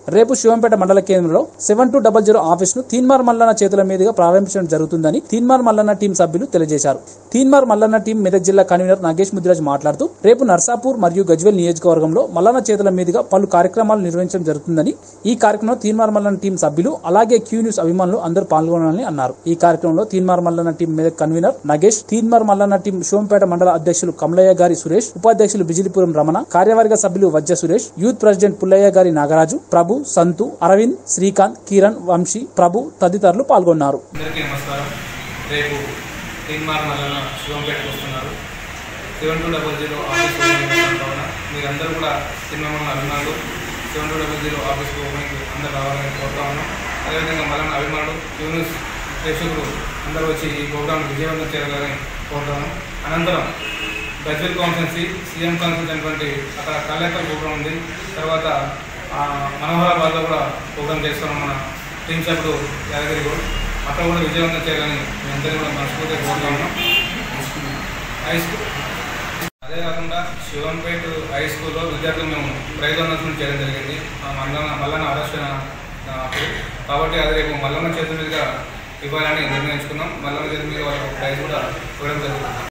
రేపు శివంపేట మండల కేంద్రంలో seven two double zero office ను తీన్మార్ మల్లన్న చేతుల మీదుగా ప్రారంభించడం జరుగుతుందని తీన్మార్ మల్లన్న టీం సభ్యులు తెలియజేశారు తీన్మార్ మల్లన్న టీం మెదక్ జిల్లా కన్వీనర్ నాగేష్ ముదిరాజ్ మాట్లాడుతూ రేపు నర్సాపూర్ మరియు గజ్వేల్ నియోజకవర్గంలో మల్లన్న చేతుల మీదుగా పలు కార్యక్రమాలు నిర్వహించడం జరుగుతుందని ఈ కార్యక్రమంలో తీన్మార్ మల్లన్న టీం సభ్యులు అలాగే క్యూ న్యూస్ అభిమానులు అందరూ పాల్గొనాలని అన్నారు ఈ కార్యక్రమంలో Teenmaar Mallanna team Medak convener Nagesh Teenmaar Mallanna team Shivampet మండల అధ్యక్షులు కమలయ్య గారి సురేష్ ఉపాధ్యక్షులు బిజిలిపురం రమణ కార్యవర్గ సభ్యులు వజ్జ సురేష్ యూత్ ప్రెసిడెంట్ పుల్లయ్య గారి నాగరాజు ప్రభు సంతు అరవింద్ శ్రీకాంత్ కిరణ్ వంశీ ప్రభు తదితరులు పాల్గొన్నారు అందరికీ నమస్కారం రేపు తీన్మార్ మల్లన్న శివంపేటకు వస్తున్నారు seven two double zero office opening కావున మీరందరూ కూడా సినిమా అభిమానులు seven two double zero office opening అందరూ రావాలని కోరుతా ఉన్నాం అదేవిధంగా మల్లన్న అభిమానులు యూనిస్ ప్రేక్షకులు అందరూ వచ్చి ఈ ప్రోగ్రాం విజయవంతం చేయాలని కోరుతాను అనంతరం గజ్వెల్ కాన్ఫరెన్సీ సీఎం కాన్ఫరెన్స్ అనేటువంటి అక్కడ కలెక్టర్ ప్రోగ్రాం ఉంది తర్వాత ఆ, మనోహరాబాద్లో కూడా ప్రోగ్రాం చేస్తున్నాం మన టీం సభ్యుడు యాదగిరి గౌడ్ అక్కడ కూడా విజయవంతం చేయాలని మీ అందరినీ కూడా మనస్ఫూర్తిగా కోరుతా ఉన్నాం హై స్కూల్ అదే కాకుండా శివంపేట హై స్కూల్లో విద్యార్థులు మేము ప్రైజ్ అనౌన్స్మెంట్ చేయడం జరిగింది ఆ మల్లన్న మల్లన్న ఆలోచన ఆ, అప్పుడు. కాబట్టి అది రేపు మల్లన్న చేతుల మీదుగా ఇవ్వాలని నిర్ణయించుకున్నాం మల్లన్న చేతుల మీద వాళ్ళకు ప్రైజ్ కూడా ఇవ్వడం జరుగుతుంది